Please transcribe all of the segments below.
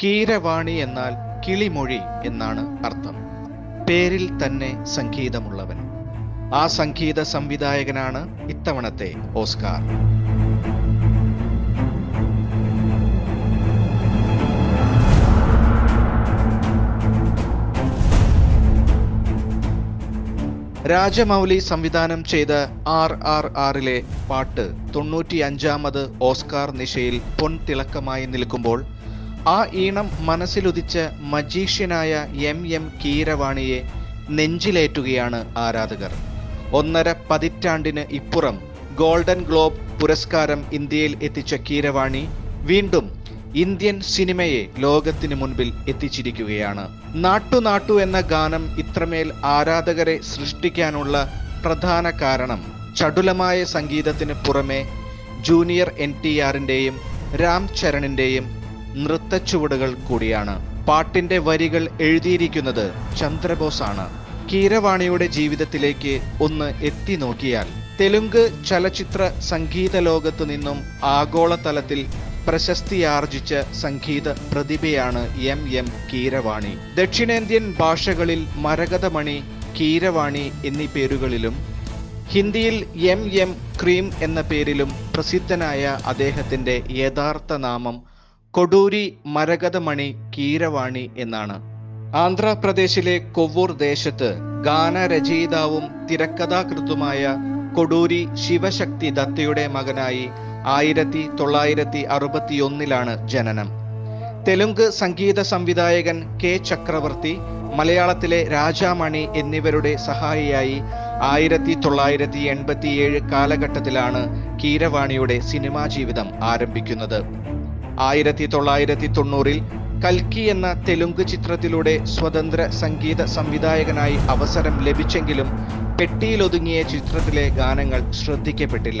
കീരവാണി എന്നാൽ കിളിമൊഴി എന്നാണ് അർത്ഥം പേരിൽ തന്നെ സംഗീതമുള്ളവൻ ആ സംഗീത സംവിധായകനാണ് ഇത്തവണത്തെ ഓസ്കാർ രാജമൗലി സംവിധാനം ചെയ്ത ആർ ആർ ആറിലെ പാട്ട് തൊണ്ണൂറ്റി അഞ്ചാമത് ഓസ്കാർ നിശയിൽ പൊൻതിളക്കമായി നിൽക്കുമ്പോൾ ആ ഈണം മനസ്സിലുദിച്ച മജീഷ്യനായ എം എം കീരവാണിയെ നെഞ്ചിലേറ്റുകയാണ് ആരാധകർ ഒന്നര പതിറ്റാണ്ടിന് ഇപ്പുറം ഗോൾഡൻ ഗ്ലോബ് പുരസ്കാരം ഇന്ത്യയിൽ എത്തിച്ച കീരവാണി വീണ്ടും ഇന്ത്യൻ സിനിമയെ ലോകത്തിന് മുൻപിൽ എത്തിച്ചിരിക്കുകയാണ് നാട്ടു നാട്ടു എന്ന ഗാനം ഇത്രമേൽ ആരാധകരെ സൃഷ്ടിക്കാനുള്ള പ്രധാന കാരണം ചടുലമായ സംഗീതത്തിന് പുറമെ ജൂനിയർ എൻ ടി ആറിൻ്റെയും രാം ചരണിൻ്റെയും നൃത്തച്ചുവടുകൾ കൂടിയാണ് പാട്ടിന്റെ വരികൾ എഴുതിയിരിക്കുന്നത് ചന്ദ്രബോസാണ് കീരവാണിയുടെ ജീവിതത്തിലേക്ക് ഒന്ന് എത്തി നോക്കിയാൽ തെലുങ്ക് ചലച്ചിത്ര സംഗീത ലോകത്തു നിന്നും ആഗോളതലത്തിൽ പ്രശസ്തിയാർജിച്ച സംഗീത പ്രതിഭയാണ് എം എം കീരവാണി ദക്ഷിണേന്ത്യൻ ഭാഷകളിൽ മരകതമണി കീരവാണി എന്നീ പേരുകളിലും ഹിന്ദിയിൽ എം എം ക്രീം എന്ന പേരിലും പ്രസിദ്ധനായ അദ്ദേഹത്തിന്റെ യഥാർത്ഥ നാമം കൊടൂരി മരകതമണി കീരവാണി എന്നാണ് ആന്ധ്രാപ്രദേശിലെ കൊവ്വൂർ ദേശത്ത് ഗാനരചയിതാവും തിരക്കഥാകൃത്തുമായ കൊടൂരി ശിവശക്തി ദത്തയുടെ മകനായി ആയിരത്തി തൊള്ളായിരത്തി അറുപത്തിയൊന്നിലാണ് ജനനം തെലുങ്ക് സംഗീത സംവിധായകൻ കെ ചക്രവർത്തി മലയാളത്തിലെ രാജാമണി എന്നിവരുടെ സഹായിയായി ആയിരത്തി തൊള്ളായിരത്തി എൺപത്തിയേഴ് കാലഘട്ടത്തിലാണ് കീരവാണിയുടെ സിനിമാ ജീവിതം ആരംഭിക്കുന്നത് ആയിരത്തി തൊള്ളായിരത്തി തൊണ്ണൂറിൽ കൽക്കി എന്ന തെലുങ്ക് ചിത്രത്തിലൂടെ സ്വതന്ത്ര സംഗീത സംവിധായകനായി അവസരം ലഭിച്ചെങ്കിലും പെട്ടിയിലൊതുങ്ങിയ ചിത്രത്തിലെ ഗാനങ്ങൾ ശ്രദ്ധിക്കപ്പെട്ടില്ല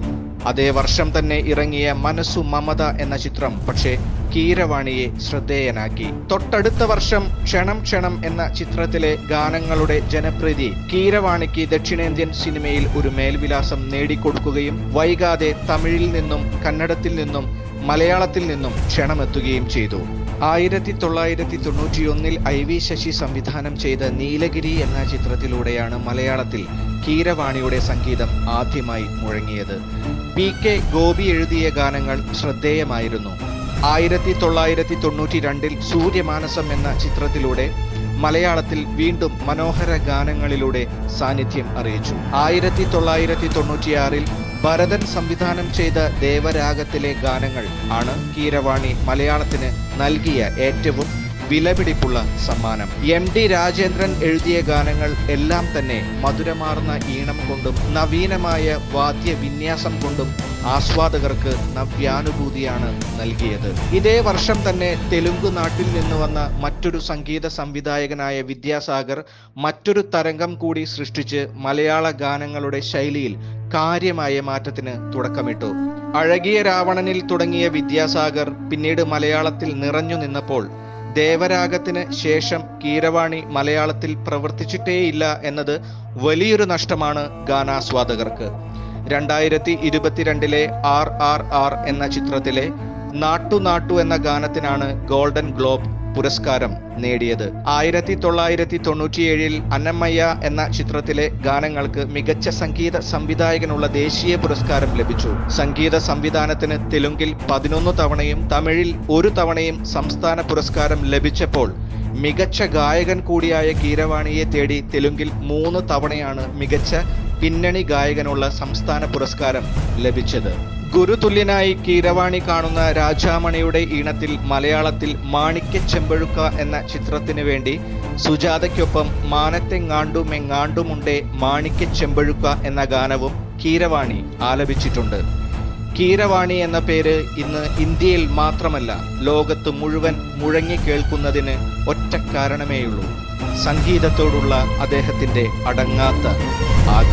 അതേ വർഷം തന്നെ ഇറങ്ങിയ മനസ്സു മമത എന്ന ചിത്രം പക്ഷേ കീരവാണിയെ ശ്രദ്ധേയനാക്കി തൊട്ടടുത്ത വർഷം ക്ഷണം ക്ഷണം എന്ന ചിത്രത്തിലെ ഗാനങ്ങളുടെ ജനപ്രീതി കീരവാണിക്ക് ദക്ഷിണേന്ത്യൻ സിനിമയിൽ ഒരു മേൽവിലാസം നേടിക്കൊടുക്കുകയും വൈകാതെ തമിഴിൽ നിന്നും കന്നഡത്തിൽ നിന്നും മലയാളത്തിൽ നിന്നും ക്ഷണമെത്തുകയും ചെയ്തു ആയിരത്തി തൊള്ളായിരത്തി തൊണ്ണൂറ്റിയൊന്നിൽ ഐ വി ശശി സംവിധാനം ചെയ്ത നീലഗിരി എന്ന ചിത്രത്തിലൂടെയാണ് മലയാളത്തിൽ കീരവാണിയുടെ സംഗീതം ആദ്യമായി മുഴങ്ങിയത് പി കെ ഗോപി എഴുതിയ ഗാനങ്ങൾ ശ്രദ്ധേയമായിരുന്നു ആയിരത്തി തൊള്ളായിരത്തി തൊണ്ണൂറ്റി രണ്ടിൽ സൂര്യമാനസം എന്ന ചിത്രത്തിലൂടെ മലയാളത്തിൽ വീണ്ടും മനോഹര ഗാനങ്ങളിലൂടെ സാന്നിധ്യം അറിയിച്ചു ആയിരത്തി തൊള്ളായിരത്തി തൊണ്ണൂറ്റിയാറിൽ ഭരതൻ സംവിധാനം ചെയ്ത ദേവരാഗത്തിലെ ഗാനങ്ങൾ ആണ് കീരവാണി മലയാളത്തിന് നൽകിയ ഏറ്റവും വിലപിടിപ്പുള്ള സമ്മാനം എം ഡി രാജേന്ദ്രൻ എഴുതിയ ഗാനങ്ങൾ എല്ലാം തന്നെ മധുരമാർന്ന ഈണം കൊണ്ടും നവീനമായ വാദ്യവിന്യാസം കൊണ്ടും ആസ്വാദകർക്ക് നവ്യാനുഭൂതിയാണ് നൽകിയത് ഇതേ വർഷം തന്നെ തെലുങ്ക് നാട്ടിൽ നിന്ന് വന്ന മറ്റൊരു സംഗീത സംവിധായകനായ വിദ്യാസാഗർ മറ്റൊരു തരംഗം കൂടി സൃഷ്ടിച്ച് മലയാള ഗാനങ്ങളുടെ ശൈലിയിൽ കാര്യമായ മാറ്റത്തിന് തുടക്കമിട്ടു അഴകിയ രാവണനിൽ തുടങ്ങിയ വിദ്യാസാഗർ പിന്നീട് മലയാളത്തിൽ നിറഞ്ഞു നിന്നപ്പോൾ ദേവരാഗത്തിന് ശേഷം കീരവാണി മലയാളത്തിൽ പ്രവർത്തിച്ചിട്ടേയില്ല എന്നത് വലിയൊരു നഷ്ടമാണ് ഗാനാസ്വാദകർക്ക് രണ്ടായിരത്തി ഇരുപത്തിരണ്ടിലെ ആർ ആർ ആർ എന്ന ചിത്രത്തിലെ നാട്ടു നാട്ടു എന്ന ഗാനത്തിനാണ് ഗോൾഡൻ ഗ്ലോബ് പുരസ്കാരം നേടിയത് ആയിരത്തി തൊള്ളായിരത്തി തൊണ്ണൂറ്റിയേഴിൽ അന്നമ്മയ്യ എന്ന ചിത്രത്തിലെ ഗാനങ്ങൾക്ക് മികച്ച സംഗീത സംവിധായകനുള്ള ദേശീയ പുരസ്കാരം ലഭിച്ചു സംഗീത സംവിധാനത്തിന് തെലുങ്കിൽ പതിനൊന്ന് തവണയും തമിഴിൽ ഒരു തവണയും സംസ്ഥാന പുരസ്കാരം ലഭിച്ചപ്പോൾ മികച്ച ഗായകൻ കൂടിയായ കീരവാണിയെ തേടി തെലുങ്കിൽ മൂന്ന് തവണയാണ് മികച്ച പിന്നണി ഗായകനുള്ള സംസ്ഥാന പുരസ്കാരം ലഭിച്ചത് ഗുരുതുല്യനായി കീരവാണി കാണുന്ന രാജാമണിയുടെ ഈണത്തിൽ മലയാളത്തിൽ മാണിക്യ ചെമ്പഴുക്ക എന്ന ചിത്രത്തിന് വേണ്ടി സുജാതയ്ക്കൊപ്പം മാനത്തെങ്ങാണ്ടുമെങ്ങാണ്ടുമുണ്ടേ മാണിക്യ ചെമ്പഴുക്ക എന്ന ഗാനവും കീരവാണി ആലപിച്ചിട്ടുണ്ട് കീരവാണി എന്ന പേര് ഇന്ന് ഇന്ത്യയിൽ മാത്രമല്ല ലോകത്ത് മുഴുവൻ മുഴങ്ങി കേൾക്കുന്നതിന് ഒറ്റ കാരണമേയുള്ളൂ സംഗീതത്തോടുള്ള അദ്ദേഹത്തിന്റെ അടങ്ങാത്ത ആഗ്രഹം